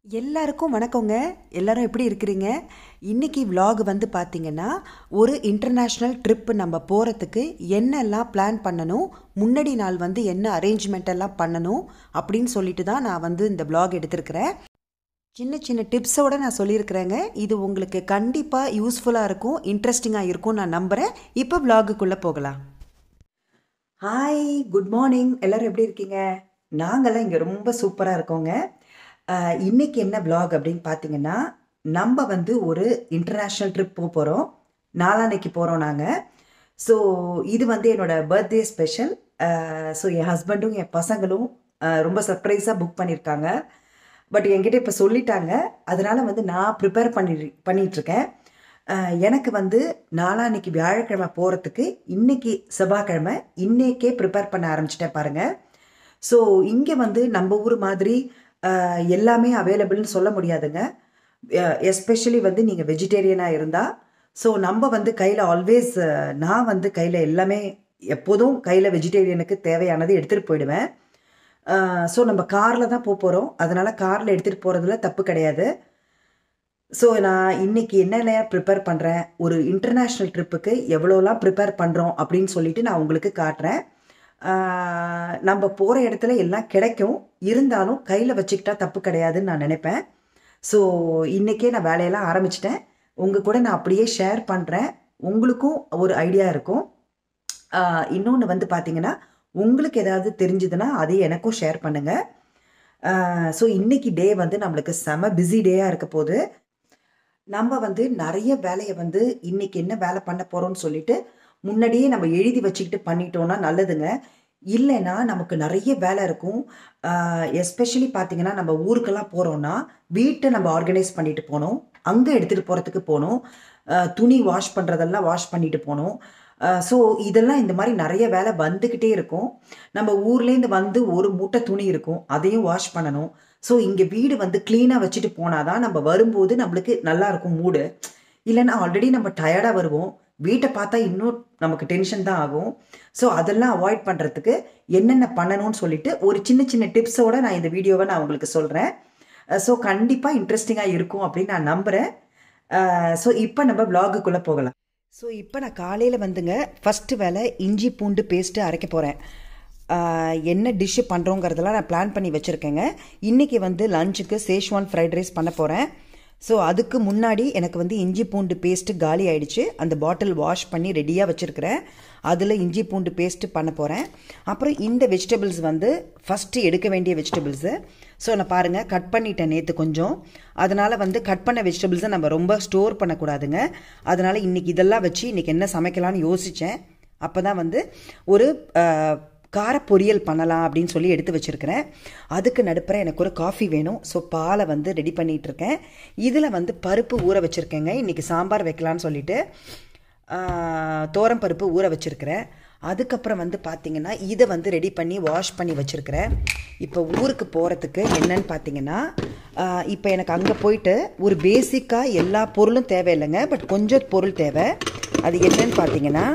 எல்லாருக்கும் வணக்கங்க எல்லாரும் எப்படி இருக்கிறீங்க இன்னைக்கு vlog வந்து பார்த்தீங்கன்னா ஒரு இன்டர்நேஷ்னல் ட்ரிப் நம்ம போகிறதுக்கு என்னெல்லாம் பிளான் பண்ணணும் முன்னாடி நாள் வந்து என்ன அரேஞ்ச்மெண்ட் எல்லாம் பண்ணணும் அப்படின்னு சொல்லிட்டு தான் நான் வந்து இந்த vlog எடுத்திருக்கிறேன் சின்ன சின்ன டிப்ஸோட நான் சொல்லியிருக்கிறேங்க இது உங்களுக்கு கண்டிப்பாக யூஸ்ஃபுல்லாக இருக்கும் இன்ட்ரெஸ்டிங்காக இருக்கும் நான் நம்புகிறேன் இப்போ vlogக்குள்ளே போகலாம் ஹாய் குட் மார்னிங் எல்லாரும் எப்படி இருக்கீங்க நாங்கள்லாம் இங்கே ரொம்ப சூப்பராக இருக்கோங்க ஆஹ் இன்னைக்கு என்ன vlog அப்படின்னு பார்த்தீங்கன்னா நம்ம வந்து ஒரு இன்டர்நேஷ்னல் ட்ரிப் போக போகிறோம் நாளான்னைக்கு போகிறோம் நாங்கள் ஸோ இது வந்து என்னோட பர்த்டே ஸ்பெஷல் ஸோ என் ஹஸ்பண்டும் என் பசங்களும் ஆஹ் ரொம்ப சர்ப்ரைஸாக புக் பண்ணியிருக்காங்க பட் என்கிட்ட இப்போ சொல்லிட்டாங்க அதனால வந்து நான் ப்ரிப்பேர் பண்ணி பண்ணிகிட்ருக்கேன் எனக்கு வந்து நாளான்னைக்கு வியாழக்கிழமை போகிறதுக்கு இன்னைக்கு செவ்வாய்க்கிழமை இன்னைக்கே ப்ரிப்பேர் பண்ண ஆரம்பிச்சிட்டேன் பாருங்கள் ஸோ இங்கே வந்து நம்ம ஊர் மாதிரி ஆஹ், எல்லாமே அவைலபிள்னு சொல்ல முடியாதுங்க எஸ்பெஷலி வந்து நீங்கள் வெஜிடேரியனாக இருந்தால் ஸோ நம்ம வந்து கையில் ஆல்வேஸ் நான் வந்து கையில் எல்லாமே எப்போதும் கையில் வெஜிடேரியனுக்கு தேவையானது எடுத்துகிட்டு போயிடுவேன் ஸோ நம்ம காரில் தான் போக போகிறோம் அதனால் காரில் எடுத்துகிட்டு போகிறதுல தப்பு கிடையாது ஸோ நான் இன்னைக்கு என்னென்ன ப்ரிப்பேர் பண்ணுறேன் ஒரு இன்டர்நேஷ்னல் ட்ரிப்புக்கு எவ்வளோலாம் ப்ரிப்பேர் பண்ணுறோம் அப்படின்னு சொல்லிட்டு நான் உங்களுக்கு காட்டுறேன் ஆஹ் நம்ம போகிற இடத்துல எல்லாம் கிடைக்கும் இருந்தாலும் கையில் வச்சுக்கிட்டா தப்பு கிடையாதுன்னு நான் நினைப்பேன் ஸோ இன்றைக்கே நான் வேலையெல்லாம் ஆரம்பிச்சிட்டேன் உங்கள் கூட நான் அப்படியே ஷேர் பண்ணுறேன் உங்களுக்கும் ஒரு ஐடியா இருக்கும் இன்னொன்று வந்து பார்த்தீங்கன்னா உங்களுக்கு ஏதாவது தெரிஞ்சுதுன்னா அதை எனக்கும் ஷேர் பண்ணுங்கள் ஸோ இன்னைக்கு டே வந்து நம்மளுக்கு செம பிஸி டேயாக இருக்க போகுது நம்ம வந்து நிறைய வேலையை வந்து இன்னைக்கு என்ன வேலை பண்ண போகிறோம்னு சொல்லிட்டு முன்னாடியே நம்ம எழுதி வச்சுக்கிட்டு பண்ணிட்டோம்னா நல்லதுங்க இல்லைன்னா நமக்கு நிறைய வேலை இருக்கும் எஸ்பெஷலி பார்த்தீங்கன்னா நம்ம ஊருக்கெல்லாம் போகிறோம்னா வீட்டை நம்ம ஆர்கனைஸ் பண்ணிட்டு போகணும் அங்கே எடுத்துகிட்டு போகிறதுக்கு போகணும் ஆஹ் துணி வாஷ் பண்ணுறதெல்லாம் வாஷ் பண்ணிட்டு போகணும் ஸோ இதெல்லாம் இந்த மாதிரி நிறைய வேலை வந்துக்கிட்டே இருக்கும் நம்ம ஊர்லேருந்து வந்து ஒரு மூட்டை துணி இருக்கும் அதையும் வாஷ் பண்ணணும் ஸோ இங்கே வீடு வந்து க்ளீனாக வச்சுட்டு போனாதான் நம்ம வரும்போது நம்மளுக்கு நல்லா இருக்கும் மூடு இல்லைன்னா ஆல்ரெடி நம்ம டயர்டாக வருவோம் வீட்டை பார்த்தா இன்னும் நமக்கு டென்ஷன் தான் ஆகும் ஸோ அதெல்லாம் அவாய்ட் பண்ணுறதுக்கு என்னென்ன பண்ணணும்னு சொல்லிட்டு ஒரு சின்ன சின்ன டிப்ஸோட நான் இந்த வீடியோவை நான் உங்களுக்கு சொல்கிறேன் ஸோ கண்டிப்பாக இன்ட்ரெஸ்டிங்காக இருக்கும் அப்படின்னு நான் நம்புகிறேன் ஸோ இப்போ நம்ம vlog-க்குள்ளே போகலாம் ஸோ இப்போ நான் காலையில் வந்துங்க ஃபஸ்ட்டு வேலை இஞ்சி பூண்டு பேஸ்ட்டு அரைக்க போகிறேன் என்ன டிஷ்ஷு பண்ணுறோங்கிறதெல்லாம் நான் பிளான் பண்ணி வச்சுருக்கேங்க இன்றைக்கி வந்து லஞ்சுக்கு சேஷ்வான் ஃப்ரைட் ரைஸ் பண்ண போகிறேன் ஸோ அதுக்கு முன்னாடி எனக்கு வந்து இஞ்சி பூண்டு பேஸ்ட்டு காலி ஆயிடுச்சு அந்த பாட்டில் வாஷ் பண்ணி ரெடியாக வச்சுருக்கிறேன் அதில் இஞ்சி பூண்டு பேஸ்ட்டு பண்ண போகிறேன் அப்புறம் இந்த வெஜிடபிள்ஸ் வந்து ஃபஸ்ட்டு எடுக்க வேண்டிய வெஜிடபிள்ஸு ஸோ நான் பாருங்கள் கட் பண்ணிட்டேன் நேற்று கொஞ்சம் அதனால் வந்து கட் பண்ண வெஜிடபிள்ஸை நம்ம ரொம்ப ஸ்டோர் பண்ணக்கூடாதுங்க அதனால் இன்றைக்கி இதெல்லாம் வச்சு இன்றைக்கி என்ன சமைக்கலாம்னு யோசித்தேன் அப்போ தான் வந்து ஒரு அஹ், கார பொரியல் பண்ணலாம் அப்படின்னு சொல்லி எடுத்து வச்சுருக்கிறேன் அதுக்கு நடுப்புற எனக்கு ஒரு காஃபி வேணும் ஸோ பாலை வந்து ரெடி பண்ணிட்டு இருக்கேன் இதில் வந்து பருப்பு ஊற வச்சுருக்கேங்க இன்றைக்கி சாம்பார் வைக்கலான்னு சொல்லிட்டு தோரம் பருப்பு ஊற வச்சுருக்கிறேன் அதுக்கப்புறம் வந்து பார்த்தீங்கன்னா இதை வந்து ரெடி பண்ணி வாஷ் பண்ணி வச்சுருக்கிறேன் இப்போ ஊருக்கு போகிறதுக்கு என்னன்னு பார்த்தீங்கன்னா ஆஹ், இப்போ எனக்கு அங்கே போயிட்டு ஒரு பேசிக்காக எல்லா பொருளும் தேவையில்லைங்க பட் கொஞ்சம் பொருள் தேவை அது என்னன்னு பார்த்தீங்கன்னா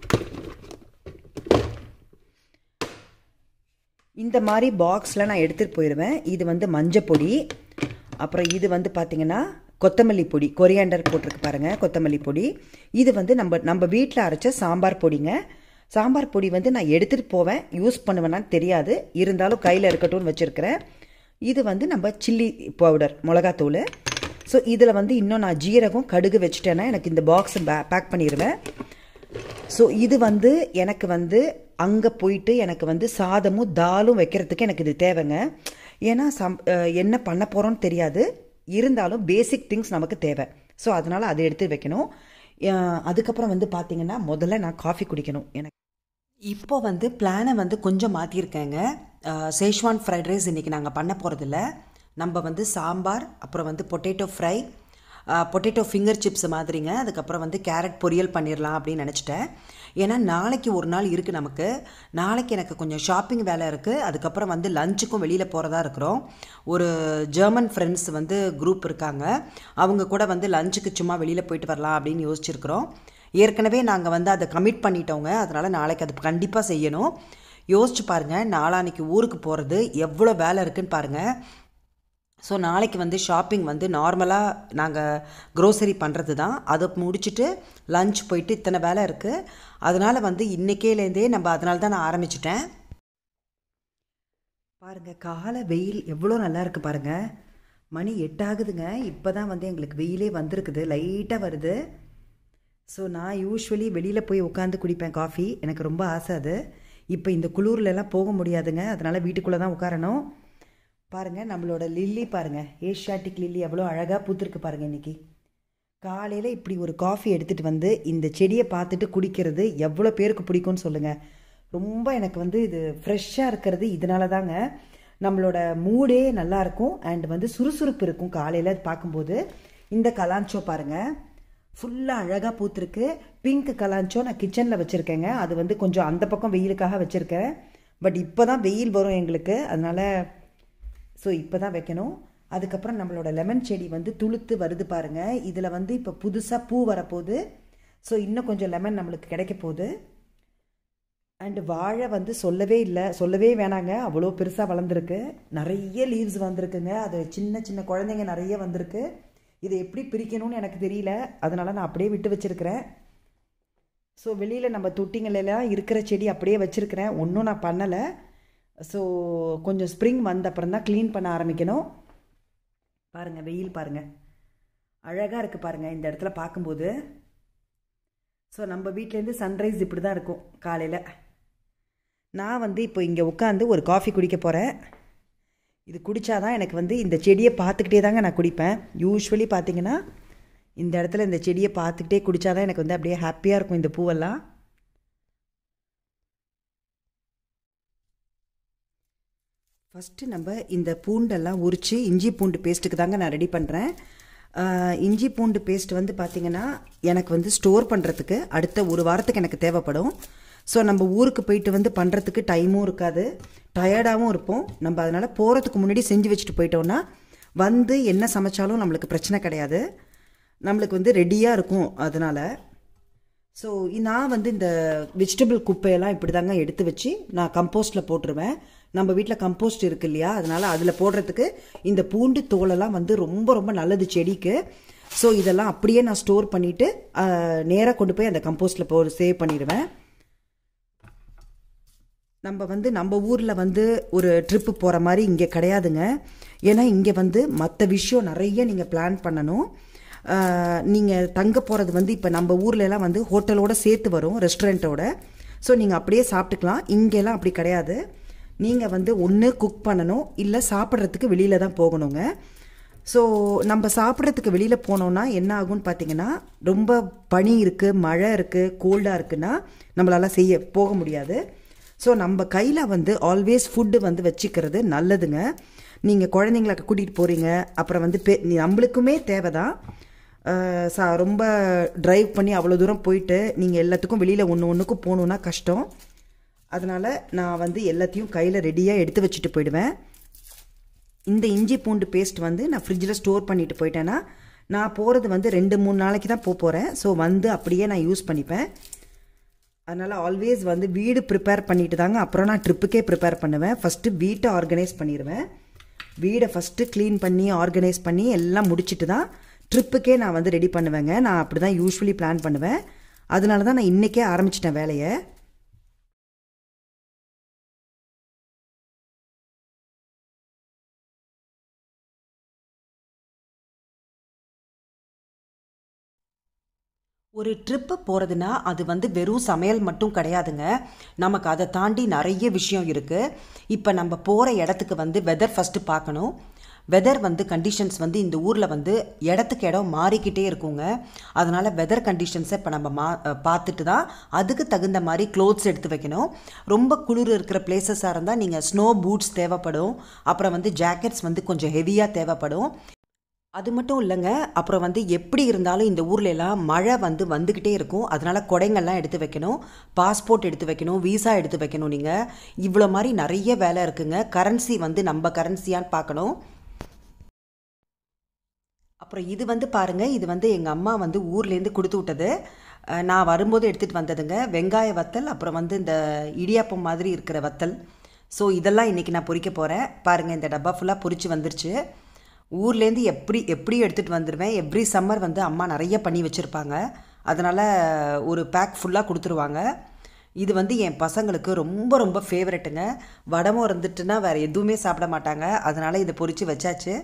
இந்த மாதிரி பாக்ஸில் நான் எடுத்துகிட்டு போயிடுவேன் இது வந்து மஞ்சள் பொடி அப்புறம் இது வந்து பார்த்தீங்கன்னா கொத்தமல்லி பொடி கொரியாண்டர் போட்டிருக்கு பாருங்கள் கொத்தமல்லி பொடி இது வந்து நம்ம நம்ம வீட்டில் அரைச்ச சாம்பார் பொடிங்க சாம்பார் பொடி வந்து நான் எடுத்துகிட்டு போவேன் யூஸ் பண்ணுவேனான்னு தெரியாது இருந்தாலும் கையில் இருக்கட்டும்னு வச்சுருக்கிறேன் இது வந்து நம்ம சில்லி பவுடர் மிளகாத்தூள் ஸோ இதில் வந்து இன்னும் நான் ஜீரகம் கடுகு வச்சுட்டேன்னா எனக்கு இந்த பாக்ஸ் பேக் பண்ணிடுவேன் ஸோ இது வந்து எனக்கு வந்து அங்கே போயிட்டு எனக்கு வந்து சாதமும் தாலும் வைக்கிறதுக்கு எனக்கு இது தேவைங்க ஏன்னா சம் அஹ் என்ன பண்ண போகிறோன்னு தெரியாது இருந்தாலும் பேசிக் திங்ஸ் நமக்கு தேவை ஸோ அதனால் அதை எடுத்து வைக்கணும் அஹ் அதுக்கப்புறம் வந்து பார்த்தீங்கன்னா முதல்ல நான் காஃபி குடிக்கணும் எனக்கு இப்போ வந்து பிளானை வந்து கொஞ்சம் மாற்றிருக்கேங்க சேஷ்வான் ஃப்ரைட் ரைஸ் இன்றைக்கி நாங்கள் பண்ண போகிறதில்ல நம்ம வந்து சாம்பார் அப்புறம் வந்து potato fry potato finger chips மாதிரிங்க அதுக்கப்புறம் வந்து கேரட் பொரியல் பண்ணிடலாம் அப்படின்னு நினச்சிட்டேன் ஏன்னா நாளைக்கு ஒரு நாள் இருக்குது நமக்கு நாளைக்கு எனக்கு கொஞ்சம் ஷாப்பிங் வேலை இருக்குது அதுக்கப்புறம் வந்து லஞ்சுக்கும் வெளியில் போகிறதா இருக்கிறோம் ஒரு ஜெர்மன் ஃப்ரெண்ட்ஸ் வந்து குரூப் இருக்காங்க அவங்க கூட வந்து லஞ்சுக்கு சும்மா வெளியில் போயிட்டு வரலாம் அப்படின்னு யோசிச்சிருக்கிறோம் ஏற்கனவே நாங்கள் வந்து அதை கமிட் பண்ணிட்டோங்க அதனால் நாளைக்கு அது கண்டிப்பாக செய்யணும் யோசிச்சு பாருங்கள் நாளான்னைக்கு ஊருக்கு போகிறது எவ்வளோ வேலை இருக்குன்னு பாருங்கள் ஸோ நாளைக்கு வந்து ஷாப்பிங் வந்து நார்மலாக நாங்கள் க்ரோசரி பண்ணுறது தான் அதை முடிச்சுட்டு லஞ்ச் போயிட்டு இத்தனை வேலை இருக்குது அதனால் வந்து இன்றைக்கேலேருந்தே நம்ம அதனால தான் நான் ஆரம்பிச்சிட்டேன் பாருங்கள் காலை வெயில் எவ்வளோ நல்லா இருக்குது பாருங்கள் மணி எட்டாகுதுங்க இப்போ தான் வந்து எங்களுக்கு வெயிலே வந்திருக்குது லைட்டாக வருது ஸோ நான் யூஸ்வலி வெளியில் போய் உட்காந்து குடிப்பேன் காஃபி எனக்கு ரொம்ப ஆசை அது இப்போ இந்த குளூர்லலாம் போக முடியாதுங்க அதனால் வீட்டுக்குள்ளே தான் உட்காரணும் பாருங்கள் நம்மளோட லில்லி பாருங்கள் ஏஷியாட்டிக் லில்லி எவ்வளோ அழகாக பூத்துருக்கு பாருங்கள் இன்றைக்கி காலையில் இப்படி ஒரு காஃபி எடுத்துகிட்டு வந்து இந்த செடியை பார்த்துட்டு குடிக்கிறது எவ்வளோ பேருக்கு பிடிக்கும்னு சொல்லுங்கள் ரொம்ப எனக்கு வந்து இது ஃப்ரெஷ்ஷாக இருக்கிறது இதனால தாங்க நம்மளோட மூடே நல்லாயிருக்கும் அண்ட் வந்து சுறுசுறுப்பு இருக்கும் காலையில் அது பார்க்கும்போது இந்த கலாஞ்சோ பாருங்கள் ஃபுல்லாக அழகாக பூத்துருக்கு பிங்க் கலாஞ்சோ நான் கிச்சனில் வச்சுருக்கேங்க அது வந்து கொஞ்சம் அந்த பக்கம் வெயிலுக்காக வச்சுருக்கேன் பட் இப்போ தான் வெயில் வரும் எங்களுக்கு அதனால் ஸோ இப்போ தான் வைக்கணும் அதுக்கப்புறம் நம்மளோட லெமன் செடி வந்து துளுத்து வருது பாருங்கள் இதில் வந்து இப்போ புதுசாக பூ வரப்போகுது ஸோ இன்னும் கொஞ்சம் லெமன் நம்மளுக்கு கிடைக்க போகுது அண்டு வாழை வந்து சொல்லவே இல்லை சொல்லவே வேணாங்க அவ்வளோ பெருசாக வளர்ந்துருக்கு நிறைய லீவ்ஸ் வந்திருக்குங்க அது சின்ன சின்ன குழந்தைங்க நிறைய வந்திருக்கு இதை எப்படி பிரிக்கணும்னு எனக்கு தெரியல அதனால் நான் அப்படியே விட்டு வச்சுருக்கிறேன் ஸோ வெளியில் நம்ம தொட்டிங்களெல்லாம் இருக்கிற செடி அப்படியே வச்சுருக்கிறேன் ஒன்றும் நான் பண்ணலை ஸோ கொஞ்சம் ஸ்ப்ரிங் வந்த அப்புறம் தான் க்ளீன் பண்ண ஆரம்பிக்கணும் பாருங்கள் வெயில் பாருங்கள் அழகாக இருக்குது பாருங்கள் இந்த இடத்துல பார்க்கும்போது ஸோ நம்ம வீட்டிலேருந்து சன்ரைஸ் இப்படி தான் இருக்கும் காலையில் நான் வந்து இப்போ இங்கே உட்காந்து ஒரு காஃபி குடிக்க போகிறேன் இது குடித்தாதான் எனக்கு வந்து இந்த செடியை பார்த்துக்கிட்டே தாங்க நான் குடிப்பேன் யூஸ்வலி பார்த்தீங்கன்னா இந்த இடத்துல இந்த செடியை பார்த்துக்கிட்டே குடித்தாதான் எனக்கு வந்து அப்படியே ஹாப்பியாக இருக்கும் இந்த பூவெல்லாம் ஃபஸ்ட்டு நம்ம இந்த பூண்டெல்லாம் உரித்து இஞ்சி பூண்டு பேஸ்ட்டுக்கு தாங்க நான் ரெடி பண்ணுறேன் இஞ்சி பூண்டு பேஸ்ட் வந்து பார்த்திங்கன்னா எனக்கு வந்து ஸ்டோர் பண்ணுறதுக்கு அடுத்த ஒரு வாரத்துக்கு எனக்கு தேவைப்படும் ஸோ நம்ம ஊருக்கு போயிட்டு வந்து பண்ணுறதுக்கு டைமும் இருக்காது டயர்டாகவும் இருப்போம் நம்ம அதனால் போகிறதுக்கு முன்னாடி செஞ்சு வச்சுட்டு போயிட்டோன்னா வந்து என்ன சமைச்சாலும் நம்மளுக்கு பிரச்சனை கிடையாது நம்மளுக்கு வந்து ரெடியாக இருக்கும் அதனால் ஸோ நான் வந்து இந்த வெஜிடபிள் குப்பையெல்லாம் இப்படி தாங்க எடுத்து வச்சு நான் கம்போஸ்ட்டில் போட்டுருவேன் நம்ம வீட்டில் கம்போஸ்ட் இருக்கு இல்லையா அதனால் அதில் போடுறதுக்கு இந்த பூண்டு தோலெல்லாம் வந்து ரொம்ப ரொம்ப நல்லது செடிக்கு ஸோ இதெல்லாம் அப்படியே நான் ஸ்டோர் பண்ணிவிட்டு நேராக கொண்டு போய் அந்த கம்போஸ்ட்டில் போ சேவ் பண்ணிடுவேன் நம்ம வந்து நம்ம ஊரில் வந்து ஒரு ட்ரிப்பு போகிற மாதிரி இங்கே கிடையாதுங்க ஏன்னா இங்கே வந்து மற்ற விஷயம் நிறைய நீங்கள் பிளான் பண்ணணும் நீங்கள் தங்க போகிறது வந்து இப்போ நம்ம ஊர்லலாம் வந்து ஹோட்டலோட சேர்த்து வரும் ரெஸ்டாரண்ட்டோட ஸோ நீங்கள் அப்படியே சாப்பிட்டுக்கலாம் இங்கெல்லாம் அப்படி கிடையாது நீங்கள் வந்து ஒன்று குக் பண்ணணும் இல்லை சாப்பிட்றதுக்கு வெளியில் தான் போகணுங்க ஸோ நம்ம சாப்பிட்றதுக்கு வெளியில் போனோன்னா என்ன ஆகும்னு பார்த்தீங்கன்னா ரொம்ப பனி இருக்குது மழை இருக்குது கோல்டாக இருக்குன்னா நம்மளால் செய்ய போக முடியாது ஸோ நம்ம கையில் வந்து ஆல்வேஸ் ஃபுட்டு வந்து வச்சுக்கிறது நல்லதுங்க நீங்கள் குழந்தைங்கள கூட்டிகிட்டு போகிறீங்க அப்புறம் வந்து பெ நம்மளுக்குமே தேவை தான் சா ரொம்ப ட்ரைவ் பண்ணி அவ்வளோ தூரம் போயிட்டு நீங்கள் எல்லாத்துக்கும் வெளியில் ஒன்று ஒன்றுக்கும் போகணுன்னா கஷ்டம் அதனால் நான் வந்து எல்லாத்தையும் கையில் ரெடியாக எடுத்து வச்சுட்டு போயிடுவேன் இந்த இஞ்சி பூண்டு பேஸ்ட் வந்து நான் ஃப்ரிட்ஜில் ஸ்டோர் பண்ணிட்டு போயிட்டேன்னா நான் போகிறது வந்து ரெண்டு மூணு நாளைக்கு தான் போக போகிறேன் ஸோ வந்து அப்படியே நான் யூஸ் பண்ணிப்பேன் அதனால் ஆல்வேஸ் வந்து வீடு ப்ரிப்பேர் பண்ணிட்டு தாங்க அப்புறம் நான் ட்ரிப்புக்கே ப்ரிப்பேர் பண்ணுவேன் ஃபஸ்ட்டு வீட்டை ஆர்கனைஸ் பண்ணிடுவேன் வீடை ஃபஸ்ட்டு க்ளீன் பண்ணி ஆர்கனைஸ் பண்ணி எல்லாம் முடிச்சுட்டு தான் ட்ரிப்புக்கே நான் வந்து ரெடி பண்ணுவேங்க நான் அப்படி தான் யூஸ்வலி பிளான் பண்ணுவேன் அதனால தான் நான் இன்றைக்கே ஆரம்பிச்சிட்டேன் வேலையை ஒரு ட்ரிப்பு போகிறதுனா அது வந்து வெறும் சமையல் மட்டும் கிடையாதுங்க நமக்கு அதை தாண்டி நிறைய விஷயம் இருக்குது இப்போ நம்ம போகிற இடத்துக்கு வந்து வெதர் ஃபஸ்ட்டு பார்க்கணும் வெதர் வந்து கண்டிஷன்ஸ் வந்து இந்த ஊரில் வந்து இடத்துக்கு இடம் மாறிக்கிட்டே இருக்குங்க அதனால் வெதர் கண்டிஷன்ஸை இப்போ நம்ம மா பார்த்துட்டு தான் அதுக்கு தகுந்த மாதிரி க்ளோத்ஸ் எடுத்து வைக்கணும் ரொம்ப குளிர் இருக்கிற பிளேசஸாக இருந்தால் நீங்கள் ஸ்னோ பூட்ஸ் தேவைப்படும் அப்புறம் வந்து ஜாக்கெட்ஸ் வந்து கொஞ்சம் ஹெவியாக தேவைப்படும் அது மட்டும் இல்லைங்க அப்புறம் வந்து எப்படி இருந்தாலும் இந்த ஊர்ல எல்லாம் மழை வந்து வந்துக்கிட்டே இருக்கும் அதனால கொடைங்கள்லாம் எடுத்து வைக்கணும் பாஸ்போர்ட் எடுத்து வைக்கணும் விசா எடுத்து வைக்கணும் நீங்கள் இவ்வளோ மாதிரி நிறைய வேலை இருக்குங்க கரன்சி வந்து நம்ம கரன்சியான்னு பார்க்கணும் அப்புறம் இது வந்து பாருங்க இது வந்து எங்கள் அம்மா வந்து ஊர்லேருந்து கொடுத்து விட்டது அஹ் நான் வரும்போது எடுத்துகிட்டு வந்ததுங்க வெங்காய வத்தல் அப்புறம் வந்து இந்த இடியாப்பம் மாதிரி இருக்கிற வத்தல் ஸோ இதெல்லாம் இன்றைக்கி நான் பொரிக்க போகிறேன் பாருங்கள் இந்த டப்பா ஃபுல்லாக பொரிச்சு வந்துருச்சு ஊர்லேருந்து எப்படி எப்படி எடுத்துகிட்டு வந்துடுவேன் எவ்ரி சம்மர் வந்து அம்மா நிறைய பண்ணி வச்சுருப்பாங்க அதனால் ஒரு பேக் ஃபுல்லாக கொடுத்துருவாங்க இது வந்து என் பசங்களுக்கு ரொம்ப ரொம்ப ஃபேவரெட்டுங்க வடமும் இருந்துட்டுன்னா வேறு எதுவுமே சாப்பிட மாட்டாங்க அதனால் இதை பொரித்து வச்சாச்சு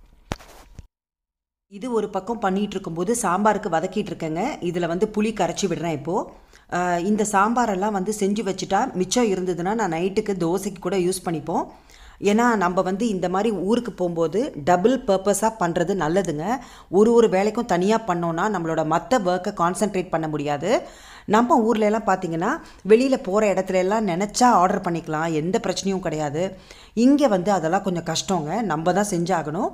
இது ஒரு பக்கம் பண்ணிகிட்டு இருக்கும்போது சாம்பாருக்கு வதக்கிட்டு இருக்கேங்க இதில் வந்து புளி கரைச்சி விடுறேன் இப்போது இந்த சாம்பாரெல்லாம் வந்து செஞ்சு வச்சுட்டா மிச்சம் இருந்ததுன்னா நான் நைட்டுக்கு தோசைக்கு கூட யூஸ் பண்ணிப்போம் ஏன்னா நம்ம வந்து இந்த மாதிரி ஊருக்கு போகும்போது டபுள் பர்பஸாக பண்ணுறது நல்லதுங்க ஒரு ஒரு வேலைக்கும் தனியாக பண்ணோன்னா நம்மளோட மற்ற ஒர்க்கை கான்சென்ட்ரேட் பண்ண முடியாது நம்ம ஊர்ல எல்லாம் பார்த்தீங்கன்னா வெளியில் போகிற இடத்துல எல்லாம் நினச்சா ஆர்டர் பண்ணிக்கலாம் எந்த பிரச்சனையும் கிடையாது இங்கே வந்து அதெல்லாம் கொஞ்சம் கஷ்டங்க நம்ம தான் செஞ்சாகணும்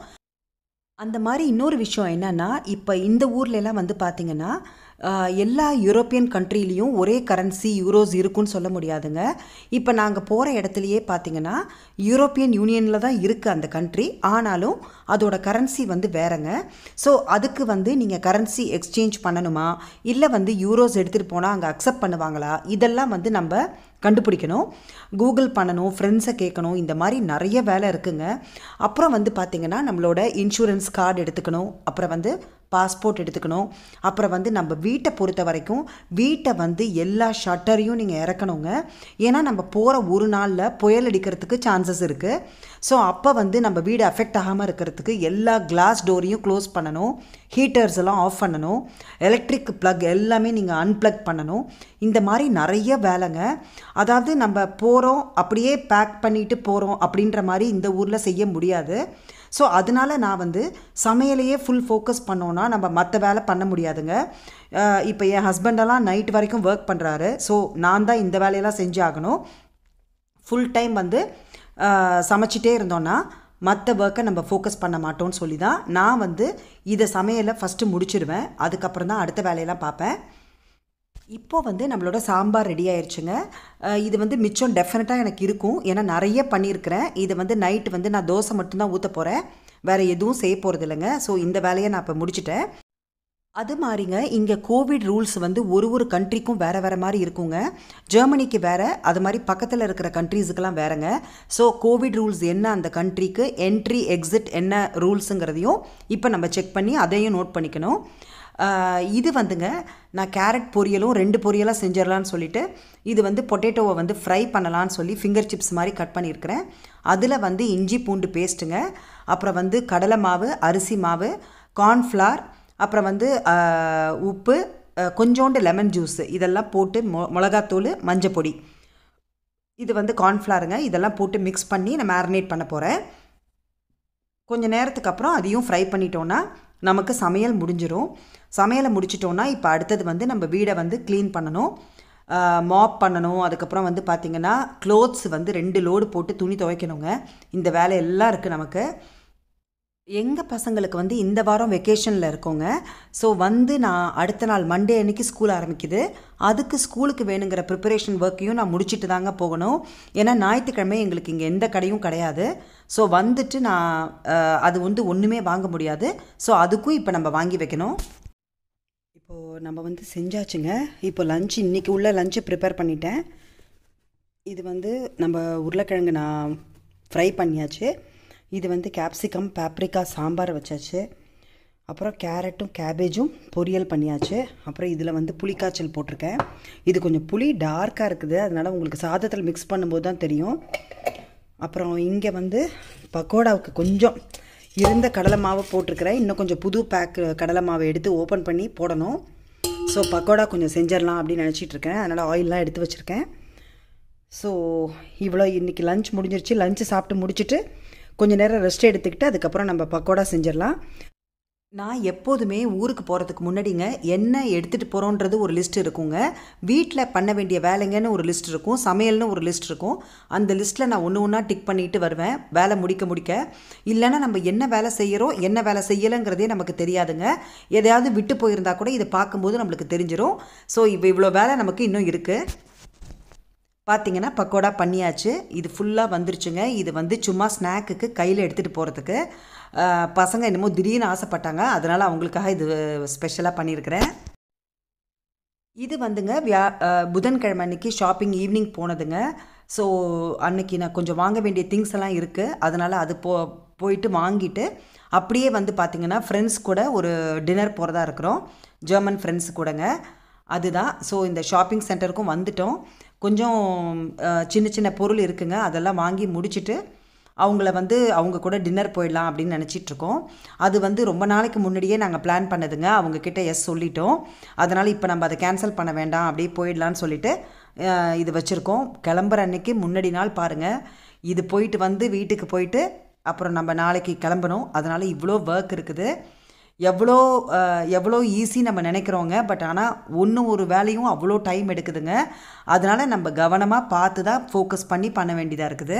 அந்த மாதிரி இன்னொரு விஷயம் என்னன்னா இப்போ இந்த ஊர்ல எல்லாம் வந்து பார்த்தீங்கன்னா ஆஹ், எல்லா யூரோப்பியன் கண்ட்ரிலையும் ஒரே கரன்சி யூரோஸ் இருக்குன்னு சொல்ல முடியாதுங்க இப்போ நாங்கள் போகிற இடத்துலையே பார்த்தீங்கன்னா யூரோப்பியன் யூனியனில் தான் இருக்குது அந்த கண்ட்ரி ஆனாலும் அதோட கரன்சி வந்து வேறங்க ஸோ அதுக்கு வந்து நீங்கள் கரன்சி எக்ஸ்சேஞ்ச் பண்ணணுமா இல்லை வந்து யூரோஸ் எடுத்துகிட்டு போனால் அங்கே அக்செப்ட் பண்ணுவாங்களா இதெல்லாம் வந்து நம்ம கண்டுபிடிக்கணும் கூகுள் பண்ணணும் ஃப்ரெண்ட்ஸை கேட்கணும் இந்த மாதிரி நிறைய வேலை இருக்குங்க அப்புறம் வந்து பார்த்திங்கன்னா நம்மளோட இன்சூரன்ஸ் கார்டு எடுத்துக்கணும் அப்புறம் வந்து பாஸ்போர்ட் எடுத்துக்கணும் அப்புறம் வந்து நம்ம வீட்டை பொறுத்த வரைக்கும் வீட்டை வந்து எல்லா ஷட்டரையும் நீங்கள் இறக்கணுங்க ஏன்னா நம்ம போகிற ஒரு நாளில் புயல் அடிக்கிறதுக்கு சான்சஸ் இருக்குது ஸோ அப்போ வந்து நம்ம வீடு அஃபெக்ட் ஆகாமல் இருக்கிறதுக்கு எல்லா கிளாஸ் டோரையும் க்ளோஸ் பண்ணணும் ஹீட்டர்ஸ் எல்லாம் ஆஃப் பண்ணணும் எலக்ட்ரிக் ப்ளக் எல்லாமே நீங்கள் அன்ப்ளக் பண்ணணும் இந்த மாதிரி நிறைய வேலைங்க அதாவது நம்ம போகிறோம் அப்படியே பேக் பண்ணிட்டு போகிறோம் அப்படின்ற மாதிரி இந்த ஊரில் செய்ய முடியாது ஸோ அதனால நான் வந்து சமையலையே ஃபுல் ஃபோக்கஸ் பண்ணோன்னா நம்ம மற்ற வேலை பண்ண முடியாதுங்க இப்போ என் ஹஸ்பண்டெல்லாம் நைட் வரைக்கும் ஒர்க் பண்ணுறாரு ஸோ நான் தான் இந்த வேலையெல்லாம் செஞ்சாகணும் ஃபுல் டைம் வந்து ஆஹ், சமைச்சிட்டே இருந்தோன்னா மற்ற ஒர்க்கை நம்ம ஃபோக்கஸ் பண்ண மாட்டோம்னு சொல்லி தான் நான் வந்து இதை சமையலை ஃபஸ்ட்டு முடிச்சிடுவேன் அதுக்கப்புறம் தான் அடுத்த வேலையெல்லாம் பார்ப்பேன் இப்போ வந்து நம்மளோட சாம்பார் ரெடி ஆயிருச்சுங்க அஹ் இது வந்து மிச்சம் டெஃபினட்டாக எனக்கு இருக்கும் ஏன்னா நிறைய பண்ணியிருக்கிறேன் இது வந்து நைட்டு வந்து நான் தோசை மட்டும்தான் ஊற்ற போகிறேன் வேறு எதுவும் செய்ய போகிறது இல்லைங்க ஸோ இந்த வேலையை நான் இப்போ முடிச்சிட்டேன் அது மாதிரிங்க இங்கே கோவிட் ரூல்ஸ் வந்து ஒரு ஒரு கண்ட்ரிக்கும் வேறு வேறு மாதிரி இருக்குங்க ஜெர்மனிக்கு வேறு அது மாதிரி பக்கத்தில் இருக்கிற கண்ட்ரீஸுக்கெல்லாம் வேறுங்க ஸோ கோவிட் ரூல்ஸ் என்ன அந்த கண்ட்ரிக்கு என்ட்ரி எக்ஸிட் என்ன ரூல்ஸுங்கிறதையும் இப்போ நம்ம செக் பண்ணி அதையும் நோட் பண்ணிக்கணும் ஆஹ் இது வந்துங்க நான் கேரட் பொரியலும் ரெண்டு பொரியலாக செஞ்சிடலான்னு சொல்லிட்டு இது வந்து பொட்டேட்டோவை வந்து ஃப்ரை பண்ணலான்னு சொல்லி ஃபிங்கர் சிப்ஸ் மாதிரி கட் பண்ணியிருக்கிறேன் அதில் வந்து இஞ்சி பூண்டு பேஸ்ட்டுங்க அப்புறம் வந்து கடலை மாவு அரிசி மாவு கார்ன்ஃப்ளார் அப்புறம் வந்து ஆஹ் உப்பு ஆஹ் கொஞ்சோண்டு லெமன் ஜூஸ் இதெல்லாம் போட்டு மொ மிளகாத்தூள் மஞ்சப்பொடி இது வந்து கார்ன்ஃப்ளாருங்க இதெல்லாம் போட்டு மிக்ஸ் பண்ணி நான் மேரினேட் பண்ண போகிறேன் கொஞ்ச நேரத்துக்கு அப்புறம் அதையும் ஃப்ரை பண்ணிட்டோன்னா நமக்கு சமையல் முடிஞ்சிரும் சமையலை முடிச்சிட்டோன்னா இப்போ அடுத்தது வந்து நம்ம வீடை வந்து க்ளீன் பண்ணணும் மாப் பண்ணணும் அதுக்கப்புறம் வந்து பார்த்திங்கன்னா க்ளோத்ஸ் வந்து ரெண்டு லோடு போட்டு துணி துவைக்கணுங்க இந்த வேலை எல்லாம் இருக்குது நமக்கு எங்கள் பசங்களுக்கு வந்து இந்த வாரம் வெக்கேஷனில் இருக்கோங்க ஸோ வந்து நான் அடுத்த நாள் மண்டே அன்னைக்கு ஸ்கூல் ஆரம்பிக்குது அதுக்கு ஸ்கூலுக்கு வேணுங்கிற ப்ரிப்பரேஷன் ஒர்க்கையும் நான் முடிச்சுட்டு தாங்க போகணும் ஏன்னா ஞாயிற்றுக்கிழமை எங்களுக்கு இங்கே எந்த கடையும் கிடையாது ஸோ வந்துட்டு நான் அஹ், அது வந்து ஒன்றுமே வாங்க முடியாது ஸோ அதுக்கும் இப்போ நம்ம வாங்கி வைக்கணும் இப்போது நம்ம வந்து செஞ்சாச்சுங்க இப்போ லஞ்ச் இன்றைக்கி உள்ள லஞ்சை ப்ரிப்பேர் பண்ணிட்டேன் இது வந்து நம்ம உருளைக்கிழங்கு நான் ஃப்ரை பண்ணியாச்சு இது வந்து கேப்சிகம் பாப்ரிக்கா சாம்பார் வச்சாச்சு அப்புறம் கேரட்டும் கேபேஜும் பொரியல் பண்ணியாச்சு அப்புறம் இதில் வந்து புளிக்காய்ச்சல் போட்டிருக்கேன் இது கொஞ்சம் புளி டார்க்காக இருக்குது அதனால் உங்களுக்கு சாதத்தில் மிக்ஸ் பண்ணும்போது தான் தெரியும் அப்புறம் இங்கே வந்து பக்கோடாவுக்கு கொஞ்சம் இருந்த கடலை மாவு போட்டிருக்கிறேன் இன்னும் கொஞ்சம் புது பேக் கடலை மாவை எடுத்து ஓப்பன் பண்ணி போடணும் ஸோ பக்கோடா கொஞ்சம் செஞ்சிடலாம் அப்படின்னு நினச்சிட்டு இருக்கேன் அதனால் ஆயிலெலாம் எடுத்து வச்சுருக்கேன் ஸோ இவ்வளோ இன்றைக்கி லஞ்ச் முடிஞ்சிருச்சு லஞ்சு சாப்பிட்டு முடிச்சுட்டு கொஞ்ச நேரம் ரெஸ்ட் எடுத்துக்கிட்டு அதுக்கப்புறம் நம்ம பக்கோடா செஞ்சிடலாம் நான் எப்போதுமே ஊருக்கு போகிறதுக்கு முன்னாடிங்க என்ன எடுத்துகிட்டு போகிறோன்றது ஒரு லிஸ்ட் இருக்குங்க வீட்டில் பண்ண வேண்டிய வேலைங்கன்னு ஒரு லிஸ்ட் இருக்கும் சமையல்னு ஒரு லிஸ்ட் இருக்கும் அந்த லிஸ்ட்டில் நான் ஒன்று ஒன்றா டிக் பண்ணிட்டு வருவேன் வேலை முடிக்க முடிக்க இல்லைன்னா நம்ம என்ன வேலை செய்கிறோம் என்ன வேலை செய்யலைங்கிறதே நமக்கு தெரியாதுங்க எதையாவது விட்டு போயிருந்தா கூட இதை பார்க்கும்போது நம்மளுக்கு தெரிஞ்சிடும் ஸோ இப்போ இவ்வளோ வேலை நமக்கு இன்னும் இருக்குது பார்த்தீங்கன்னா பக்கோடா பண்ணியாச்சு இது ஃபுல்லாக வந்துருச்சுங்க இது வந்து சும்மா ஸ்நாக்குக்கு கையில் எடுத்துகிட்டு போகிறதுக்கு பசங்க என்னமோ திடீர்னு ஆசைப்பட்டாங்க அதனால் அவங்களுக்காக இது ஸ்பெஷலாக பண்ணியிருக்கிறேன் இது வந்துங்க வியா அஹ், புதன்கிழமை அன்னைக்கு ஷாப்பிங் ஈவினிங் போனதுங்க ஸோ அன்னைக்கு நான் கொஞ்சம் வாங்க வேண்டிய திங்ஸ் எல்லாம் இருக்குது அதனால் அது போ போயிட்டு வாங்கிட்டு அப்படியே வந்து பார்த்திங்கன்னா ஃப்ரெண்ட்ஸ் கூட ஒரு டின்னர் போகிறதா இருக்கிறோம் ஜெர்மன் ஃப்ரெண்ட்ஸ் கூடங்க அதுதான் ஸோ இந்த ஷாப்பிங் சென்டருக்கும் வந்துட்டோம் கொஞ்சம் அஹ், சின்ன சின்ன பொருள் இருக்குங்க அதெல்லாம் வாங்கி முடிச்சிட்டு அவங்கள வந்து அவங்க கூட டின்னர் போயிடலாம் அப்படின்னு நினச்சிட்டு இருக்கோம் அது வந்து ரொம்ப நாளைக்கு முன்னாடியே நாங்கள் பிளான் பண்ணதுங்க அவங்க கிட்ட எஸ் சொல்லிட்டோம் அதனால் இப்போ நம்ம அதை கேன்சல் பண்ண வேண்டாம் அப்படியே போயிடலான்னு சொல்லிட்டு அஹ், இது வச்சுருக்கோம் கிளம்புற அன்னைக்கு முன்னாடி நாள் பாருங்கள் இது போயிட்டு வந்து வீட்டுக்கு போயிட்டு அப்புறம் நம்ம நாளைக்கு கிளம்பணும் அதனால் இவ்வளோ ஒர்க் இருக்குது எவ்வளோ அஹ், எவ்வளோ ஈஸி நம்ம நினைக்கிறோங்க பட் ஆனால் ஒன்று ஒரு வேலையும் அவ்வளோ டைம் எடுக்குதுங்க அதனால் நம்ம கவனமாக பார்த்து தான் ஃபோக்கஸ் பண்ணி பண்ண வேண்டியதாக இருக்குது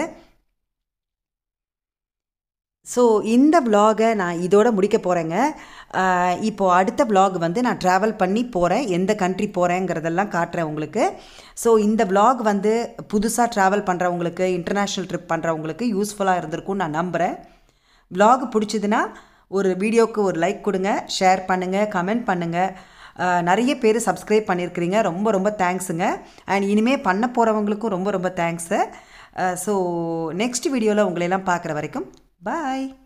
ஸோ இந்த vlog-அ நான் இதோட முடிக்க போகிறேங்க இப்போது அடுத்த vlog வந்து நான் ட்ராவல் பண்ணி போகிறேன் எந்த கண்ட்ரி போகிறேங்கிறதெல்லாம் காட்டுறேன் உங்களுக்கு ஸோ இந்த vlog வந்து புதுசாக ட்ராவல் பண்ணுறவங்களுக்கு இன்டர்நேஷ்னல் ட்ரிப் பண்ணுறவங்களுக்கு யூஸ்ஃபுல்லாக இருந்திருக்கும்னு நான் நம்புகிறேன் vlog பிடிச்சதுன்னா ஒரு வீடியோவுக்கு ஒரு லைக் கொடுங்க ஷேர் பண்ணுங்கள் கமெண்ட் பண்ணுங்கள் அஹ், நிறைய பேர் சப்ஸ்கிரைப் பண்ணியிருக்கிறீங்க ரொம்ப ரொம்ப தேங்க்ஸுங்க அண்ட் இனிமேல் பண்ண போகிறவங்களுக்கும் ரொம்ப ரொம்ப தேங்க்ஸு ஸோ நெக்ஸ்ட் வீடியோவில் உங்களையெல்லாம் பார்க்குற வரைக்கும் பாய்